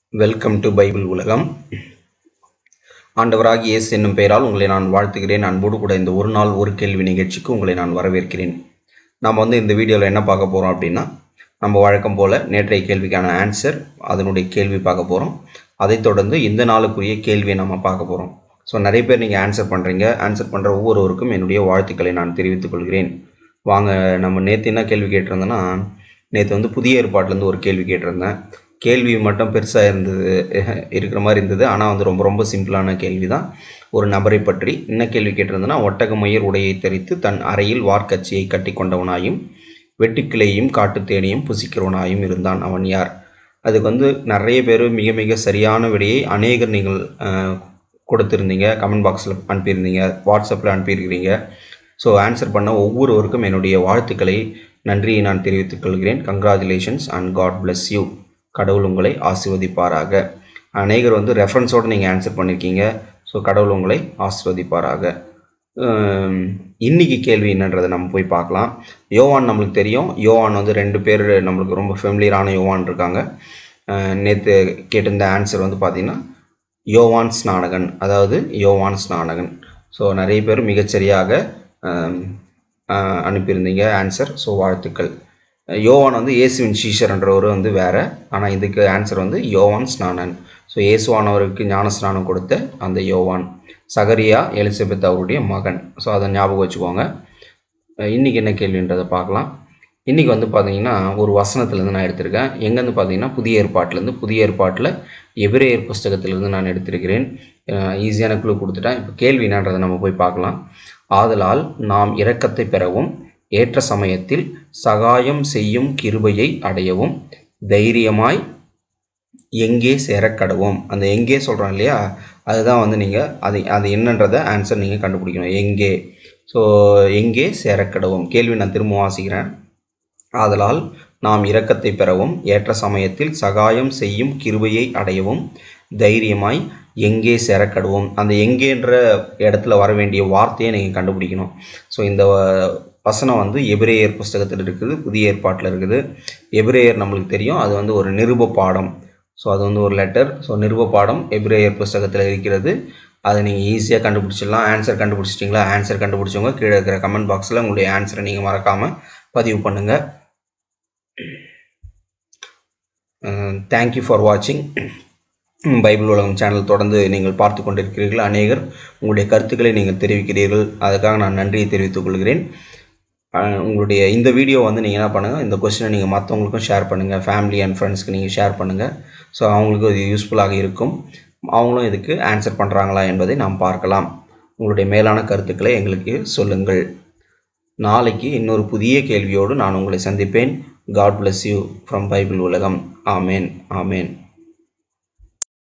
welcome to Bible உலகம் ஆண்டவராகிய இயேசு என்னும் பெயரால் உங்களை நான் வாழ்த்துகிறேன் அன்போடு கூட இந்த ஒரு நாள் ஒரு கேள்வி நிகழ்ச்சிக்கு உங்களை நான் வரவேற்கிறேன் நாம் வந்து இந்த வீடியோவில் என்ன பார்க்க போகிறோம் அப்படின்னா நம்ம வழக்கம் போல் நேற்றைய கேள்விக்கான ஆன்சர் அதனுடைய கேள்வி பார்க்க போகிறோம் அதைத் தொடர்ந்து இந்த நாளுக்குரிய கேள்வியை நம்ம பார்க்க போகிறோம் ஸோ நிறைய பேர் நீங்கள் ஆன்சர் பண்ணுறீங்க ஆன்சர் பண்ணுற ஒவ்வொருவருக்கும் என்னுடைய வாழ்த்துக்களை நான் தெரிவித்துக் கொள்கிறேன் வாங்க நம்ம நேற்று என்ன கேள்வி கேட்டிருந்தோன்னா நேற்று வந்து புதிய ஏற்பாட்டிலேருந்து ஒரு கேள்வி கேட்டிருந்தேன் கேள்வி மட்டும் பெருசாக இருந்தது இருக்கிற மாதிரி இருந்தது ஆனால் வந்து ரொம்ப ரொம்ப சிம்பிளான கேள்வி தான் ஒரு நபரை பற்றி என்ன கேள்வி கேட்டிருந்தேன்னா ஒட்டகமயிர் உடையை தரித்து தன் அறையில் வார்க்கச்சியை கட்டி கொண்டவனாயும் வெட்டுக்கிளையும் காட்டுத்தேனையும் புசிக்கிறவனாயும் இருந்தான் அவன் யார் அதுக்கு வந்து நிறைய பேர் மிக மிக சரியான விடையை அநேகர் நீங்கள் அஹ், கொடுத்திருந்தீங்க கமெண்ட் பாக்ஸில் அனுப்பியிருந்தீங்க வாட்ஸ்அப்பில் அனுப்பியிருக்கிறீங்க ஸோ ஆன்சர் பண்ண ஒவ்வொருவருக்கும் என்னுடைய வாழ்த்துக்களை நன்றியை நான் தெரிவித்துக் கொள்கிறேன் congratulations and God bless you கடவுள் உங்களை ஆசிர்வதிப்பாராக அநேகர் வந்து ரெஃபரன்ஸோடு நீங்கள் ஆன்சர் பண்ணியிருக்கீங்க ஸோ கடவுள் உங்களை ஆசிர்வதிப்பாராக ஹம், இன்னைக்கு கேள்வி என்னன்றதை நம்ம போய் பார்க்கலாம் யோவான் நம்மளுக்கு தெரியும் யோவான் வந்து ரெண்டு பேர் நம்மளுக்கு ரொம்ப ஃபெமிலியரான யோவான் இருக்காங்க நேற்று கேட்டிருந்த ஆன்சர் வந்து பார்த்தீங்கன்னா யோவான் ஸ்நானகன் அதாவது யோவான் ஸ்நானகன் ஸோ நிறைய பேர் மிகச்சரியாக ஹம், அஹ், அனுப்பியிருந்தீங்க ஆன்சர் ஸோ வாழ்த்துக்கள் யோவான் வந்து இயேசுவின் சீஷர்ன்றவர் வந்து வேற ஆனால் இதுக்கு ஆன்சர் வந்து யோவான் ஸ்நானன் ஸோ இயேசுவானவருக்கு ஞான ஸ்நானம் கொடுத்த அந்த யோவான் சகரியா எலிசபெத் அவருடைய மகன் ஸோ அதை ஞாபகம் வச்சுக்கோங்க அஹ் இன்னைக்கு என்ன கேள்வின்றதை பார்க்கலாம் இன்னைக்கு வந்து பார்த்தீங்கன்னா ஒரு வசனத்துலேருந்து நான் எடுத்திருக்கேன் எங்கேருந்து பார்த்தீங்கன்னா புதிய ஏற்பாட்டிலேருந்து புதிய ஏற்பாட்டில் எபிரேயர் புஸ்தகத்திலிருந்து நான் எடுத்திருக்கிறேன் ஈஸியான குழு கொடுத்துட்டேன் இப்போ கேள்வி என்னன்றதை நம்ம போய் பார்க்கலாம் ஆதலால் நாம் இரக்கத்தை பெறவும் ஏற்ற சமயத்தில் சகாயம் செய்யும் கிருபையை அடையவும் தைரியமாய் எங்கே சேரக்கடவும் அந்த எங்கே சொல்கிறோம் இல்லையா அதுதான் வந்து நீங்கள் அது அது என்னன்றதை ஆன்சர் நீங்கள் கண்டுபிடிக்கணும் எங்கே ஸோ எங்கே சேரக்கடவும் கேள்வி நான் திரும்ப வாசிக்கிறேன் ஆதலால் நாம் இரக்கத்தை பெறவும் ஏற்ற சமயத்தில் சகாயம் செய்யும் கிருபையை அடையவும் தைரியமாய் எங்கே சேரக்கடுவோம் அந்த எங்கேன்ற இடத்துல வர வேண்டிய வார்த்தையை நீங்கள் கண்டுபிடிக்கணும் ஸோ இந்த வ- வசனம் வந்து எபிரேயர் புஸ்தகத்தில் இருக்குது புதிய ஏற்பாட்டில் இருக்குது எபிரேயர் நம்மளுக்கு தெரியும் அது வந்து ஒரு நிருப பாடம் ஸோ அது வந்து ஒரு லெட்டர் ஸோ நிருப பாடம் எபிரேயர் புஸ்தகத்தில் இருக்கிறது அதை நீங்கள் ஈஸியாக கண்டுபிடிச்சிடலாம் ஆன்சர் கண்டுபிடிச்சிட்டிங்களா ஆன்சர் கண்டுபிடிச்சவங்க கீழே இருக்கிற கமெண்ட் பாக்ஸில் உங்களுடைய ஆன்சரை நீங்கள் மறக்காமல் பதிவு பண்ணுங்கள் தேங்க்யூ ஃபார் வாட்சிங் பைபிள் உலகம் சேனல் தொடர்ந்து நீங்கள் பார்த்து கொண்டிருக்கிறீர்கள் அநேகர் உங்களுடைய கருத்துக்களை நீங்கள் தெரிவிக்கிறீர்கள் அதுக்காக நான் நன்றியை தெரிவித்துக் கொள்கிறேன் அஹ் உங்களுடைய இந்த வீடியோ வந்து நீங்கள் என்ன பண்ணுங்கள் இந்த கொஸ்டினை நீங்கள் மற்றவங்களுக்கும் ஷேர் பண்ணுங்கள் ஃபேமிலி அண்ட் ஃப்ரெண்ட்ஸ்க்கு நீங்கள் ஷேர் பண்ணுங்கள் ஸோ அவங்களுக்கும் இது யூஸ்ஃபுல்லாக இருக்கும் அவங்களும் இதுக்கு ஆன்சர் பண்ணுறாங்களா என்பதை நாம் பார்க்கலாம் உங்களுடைய மேலான கருத்துக்களை எங்களுக்கு சொல்லுங்கள் நாளைக்கு இன்னொரு புதிய கேள்வியோடு நான் உங்களை சந்திப்பேன் God bless you from Bible Ulagam ஆமேன் ஆமேன்